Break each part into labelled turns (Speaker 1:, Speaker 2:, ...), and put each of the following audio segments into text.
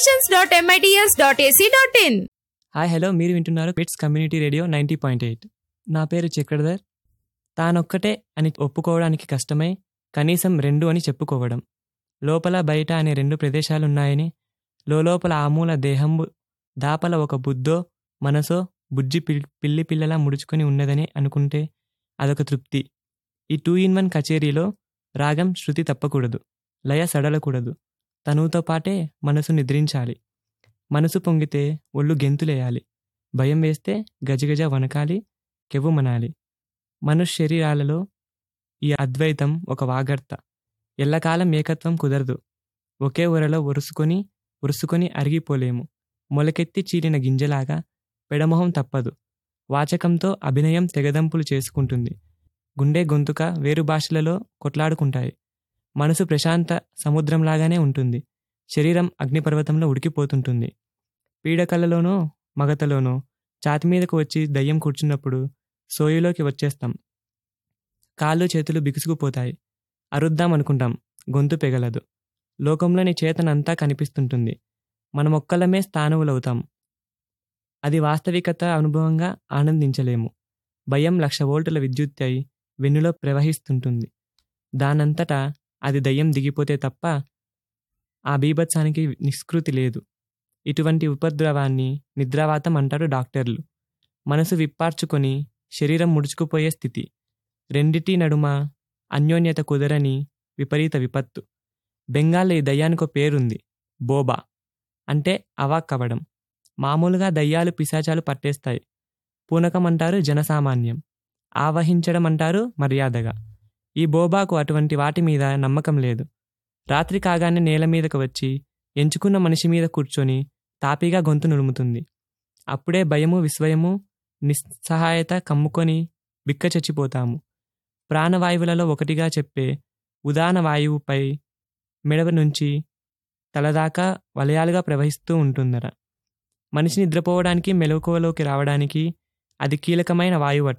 Speaker 1: admissions dot MITS dot AC dot in
Speaker 2: hi hello మీరు వింటున్నారు PITS community radio ninety point eight నా పేరు చక్రధర్ తానొక్కటే అని ఒప్పుకోవడానికి కష్టమై కనీసం రెండు అని చెప్పుకోవడం లోపల బయట అనే రెండు ప్రదేశాలున్నాయని లోపల ఆమూల దేహంబు దాపల ఒక బుద్ధో మనసో బుజ్జి పిల్- పిల్లి పిల్లలా ముడుచుకొని ఉన్నదని అనుకుంటే అదొక తృప్తి ఈ టూ ఇన్ వన్ కచేరీలో రాగం శృతి తప్పకూడదు లయ సడలకూడదు తనువుతో పాటే మనసు నిద్రించాలి మనసు పొంగితే ఒళ్ళు గెంతులేయాలి భయం వేస్తే గజగజ వనకాలి కెవ్వు మనాలి మనుష్య శరీరాలలో ఈ అద్వైతం ఒక వాగర్త ఎల్లకాలం ఏకత్వం కుదరదు ఒకే ఒరలో ఒరుసుకొని ఉరుసుకొని అరిగిపోలేము మొలకెత్తి చీలిన గింజలాగా పెడమొహం తప్పదు వాచకంతో అభినయం తెగదంపులు చేసుకుంటుంది గుండె గొంతుక వేరు భాషలలో కొట్లాడుకుంటాయి మనసు ప్రశాంత సముద్రంలాగానే ఉంటుంది శరీరం అగ్నిపర్వతంలో ఉడికిపోతుంటుంది పీడకలలోనో మగతలోనో ఛాతి మీదకు వచ్చి దయ్యం కూర్చున్నప్పుడు సోయులోకి వచ్చేస్తాం కాళ్ళు చేతులు బిగుసుకుపోతాయి అరుద్దాం అనుకుంటాం గొంతు పెగలదు లోకంలోని చేతనంతా కనిపిస్తుంటుంది మనమొక్కలమే స్థానువులవుతాం అది వాస్తవికత అనుభవంగా ఆనందించలేము భయం లక్ష వోల్టుల విద్యుత్ అయి వెన్నులో ప్రవహిస్తుంటుంది దానంతటా అది దయ్యం దిగిపోతే తప్ప ఆ బీభత్సానికి నిష్కృతి లేదు ఇటువంటి ఉపద్రవాన్ని నిద్రావాతం అంటారు డాక్టర్లు మనసు విప్పార్చుకొని శరీరం ముడుచుకుపోయే స్థితి రెండిటి నడుమ అన్యోన్యత కుదరని విపరీత విపత్తు బెంగాల్లో ఈ దయ్యానికో పేరుంది బోబా అంటే అవాక్కవడం మామూలుగా దయ్యాలు పిశాచాలు పట్టేస్తాయి పూనకం అంటారు జనసామాన్యం ఆవహించడం అంటారు మర్యాదగా ఈ బోబాకు అటువంటి వాటి మీద నమ్మకం లేదు రాత్రి కాగానే నేల మీదకు వచ్చి ఎంచుకున్న మనిషి మీద కూర్చొని తాపీగా గొంతు నులుముతుంది అప్పుడే భయము విస్వయము నిస్సహాయత కమ్ముకొని బిక్క చచ్చిపోతాము ప్రాణవాయువులలో ఒకటిగా చెప్పే ఉదాన వాయువుపై మెడవ నుంచి తలదాకా వలయాలుగా ప్రవహిస్తూ ఉంటుందట మనిషి నిద్రపోవడానికి మెలకువలోకి రావడానికి అది కీలకమైన వాయువట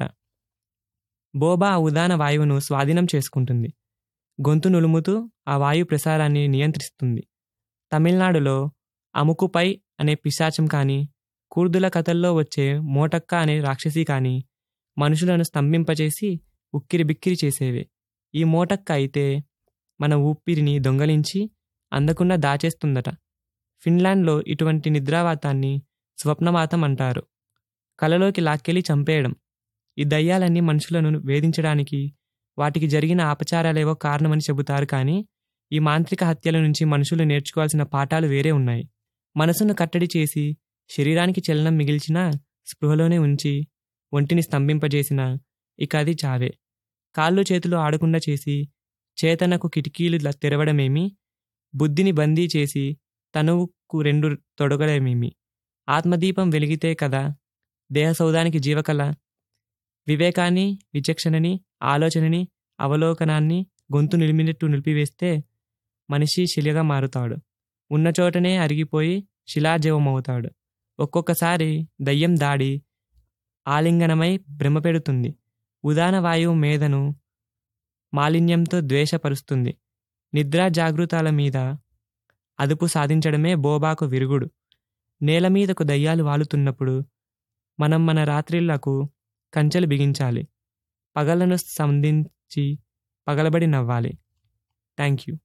Speaker 2: బోబా ఆ ఉదాన వాయువును స్వాధీనం చేసుకుంటుంది గొంతు నులుముతూ ఆ వాయు ప్రసారాన్ని నియంత్రిస్తుంది తమిళనాడులో అముకుపై అనే పిశాచం కానీ కూర్దుల కథల్లో వచ్చే మోటక్క అనే రాక్షసి కానీ మనుషులను స్తంభింపచేసి ఉక్కిరి బిక్కిరి చేసేవే ఈ మోటక్క అయితే మన ఊపిరిని దొంగలించి అందకుండా దాచేస్తుందట ఫిన్లాండ్లో ఇటువంటి నిద్రావాతాన్ని స్వప్నవాతం అంటారు కలలోకి లాక్కెళ్ళి చంపేయడం ఈ దయ్యాలన్నీ మనుషులను వేధించడానికి వాటికి జరిగిన ఆపచారాలేవో కారణమని చెబుతారు కానీ ఈ మాంత్రిక హత్యల నుంచి మనుషులు నేర్చుకోవాల్సిన పాఠాలు వేరే ఉన్నాయి మనసును కట్టడి చేసి శరీరానికి చలనం మిగిల్చిన స్పృహలోనే ఉంచి ఒంటిని స్తంభింపజేసిన ఇక అది చావే కాళ్ళు చేతులు ఆడకుండా చేసి చేతనకు కిటికీలు ల- తెరవడమేమి బుద్ధిని బందీ చేసి తనువుకు రెండు తొడగడమేమి ఆత్మదీపం వెలిగితే కదా దేహ సౌధానికి జీవకళ వివేకాన్ని విచక్షణని ఆలోచనని అవలోకనాన్ని గొంతు నిలిమినట్టు నిలిపివేస్తే మనిషి శిలగా మారుతాడు ఉన్న చోటనే అరిగిపోయి శిలాజీవమవుతాడు ఒక్కొక్కసారి దయ్యం దాడి ఆలింగనమై భ్రమపెడుతుంది ఉదాన వాయువు మేధను మాలిన్యంతో ద్వేషపరుస్తుంది నిద్రా జాగృతాల మీద అదుపు సాధించడమే బోబాకు విరుగుడు నేల మీదకు దయ్యాలు వాలుతున్నప్పుడు మనం మన రాత్రిళ్లకు కంచెలు బిగించాలి పగలను సంధించి పగలబడి నవ్వాలి థ్యాంక్ యూ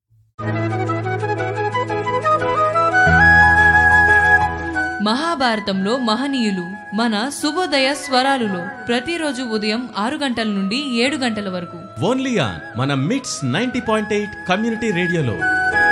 Speaker 3: మహాభారతంలో మహనీయులు మన శుభోదయ స్వరాలులో ప్రతిరోజు ఉదయం ఆరు గంటల నుండి ఏడు గంటల వరకు
Speaker 4: ఓన్లీ ఆన్ మన మిట్స్ నైన్టీ పాయింట్ ఎయిట్ కమ్యూనిటీ రేడియోలో